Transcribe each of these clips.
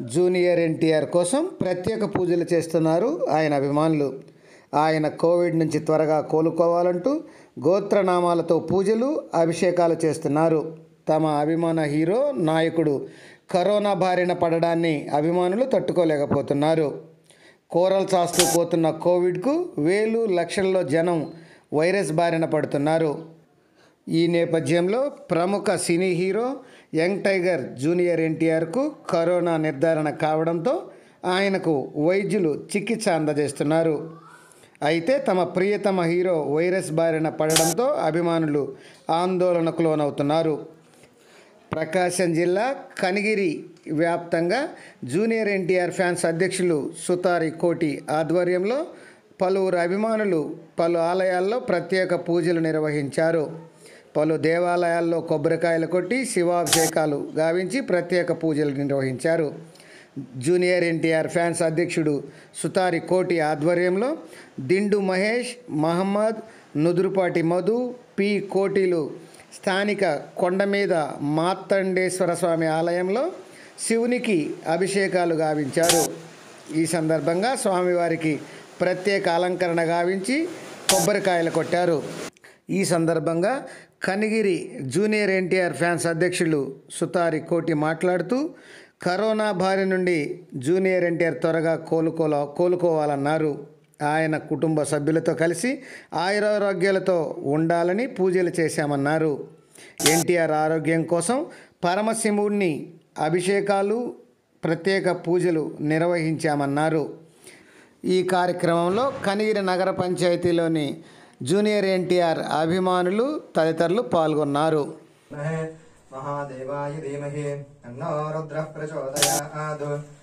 junior NTR కోసం ప్రత్యేక పూజలు చేస్తున్నారు ఆయన అభిమానులు ఆయన కోవిడ్ నుంచి త్వరగా కోలుకోవాలంటూ గోత్రనామాలతో పూజలు అభిషేకాలు చేస్తున్నారు తమ అభిమాన హీరో నాయకుడు కరోనా బారిన పడడాన్ని అభిమానులు తట్టుకోలేకపోతున్నారు కూరలు చాస్తూ పోతున్న కోవిడ్కు వేలు లక్షల్లో జనం వైరస్ బారిన పడుతున్నారు ఈ నేపథ్యంలో ప్రముఖ సినీ హీరో యంగ్ టైగర్ జూనియర్ ఎన్టీఆర్కు కరోనా నిర్ధారణ కావడంతో ఆయనకు వైద్యులు చికిత్స అందజేస్తున్నారు అయితే తమ ప్రియతమ హీరో వైరస్ బారిన పడడంతో అభిమానులు ఆందోళనకు లోనవుతున్నారు ప్రకాశం జిల్లా కనిగిరి వ్యాప్తంగా జూనియర్ ఎన్టీఆర్ ఫ్యాన్స్ అధ్యక్షులు సుతారి కోటి ఆధ్వర్యంలో పలువురు అభిమానులు పలు ఆలయాల్లో ప్రత్యేక పూజలు నిర్వహించారు పలు దేవాలయాల్లో కొబ్బరికాయలు కొట్టి శివాభిషేకాలు గావించి ప్రత్యేక పూజలు నిర్వహించారు జూనియర్ ఎన్టీఆర్ ఫ్యాన్స్ అధ్యక్షుడు సుతారి కోటి ఆధ్వర్యంలో దిండు మహేష్ మహమ్మద్ నుదురుపాటి మధు పి కోటిలు స్థానిక కొండ మీద మార్తండేశ్వర స్వామి ఆలయంలో శివునికి అభిషేకాలు గావించారు ఈ సందర్భంగా స్వామివారికి ప్రత్యేక అలంకరణ గావించి కొబ్బరికాయలు కొట్టారు ఈ సందర్భంగా కనిగిరి జూనియర్ ఎన్టీఆర్ ఫ్యాన్స్ అధ్యక్షులు సుతారి కోటి మాట్లాడుతూ కరోనా బారి నుండి జూనియర్ ఎన్టీఆర్ త్వరగా కోలుకోలా కోలుకోవాలన్నారు ఆయన కుటుంబ సభ్యులతో కలిసి ఆయురారోగ్యాలతో ఉండాలని పూజలు చేశామన్నారు ఎన్టీఆర్ ఆరోగ్యం కోసం పరమశివుణ్ణి అభిషేకాలు ప్రత్యేక పూజలు నిర్వహించామన్నారు ఈ కార్యక్రమంలో కనిగిరి నగర పంచాయతీలోని జూనియర్ ఎన్టీఆర్ అభిమానులు తదితరులు పాల్గొన్నారు महे महादेवाय धीमहि तन्नो रुद्रः प्रचोदयात्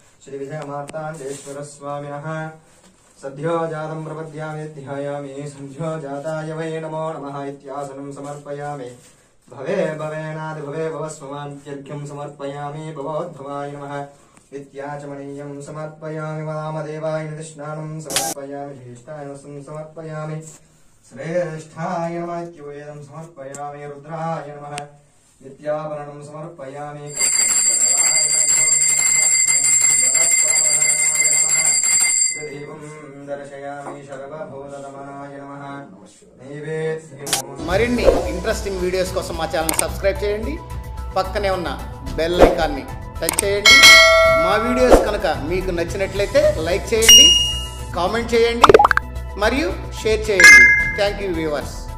श्रीविजयमार्ताण्डेश्वरस्वामिनः सद्यो जातं प्रपद्यामि ध्यायामि सन्ध्यो जाताय वै नमो नमः इत्यासनं समर्पयामि भवे भवेनादिभवे भवस्वमान्त्यर्घ्यं समर्पयामि भवोद्भवाय नमः इत्याचमनीयं समर्पयामि वामदेवाय निष्णानं समर्पयामि ज्येष्ठाय समर्पयामि श्रेष्ठाय नमः इत्युवेदं समर्पयामि रुद्राय नमः नित्याभरणं समर्पयामि देवं दर्शयामि शर्वभूतदमनाय नमः नैवेद्यं మరిన్ని ఇంట్రెస్టింగ్ వీడియోస్ కోసం మా ఛానల్ సబ్స్క్రైబ్ చేయండి పక్కనే ఉన్న బెల్ ఐకాన్ని టచ్ చేయండి మా వీడియోస్ కనుక మీకు నచ్చినట్లయితే లైక్ చేయండి కామెంట్ చేయండి మరియు షేర్ చేయండి థ్యాంక్ యూ వ్యూవర్స్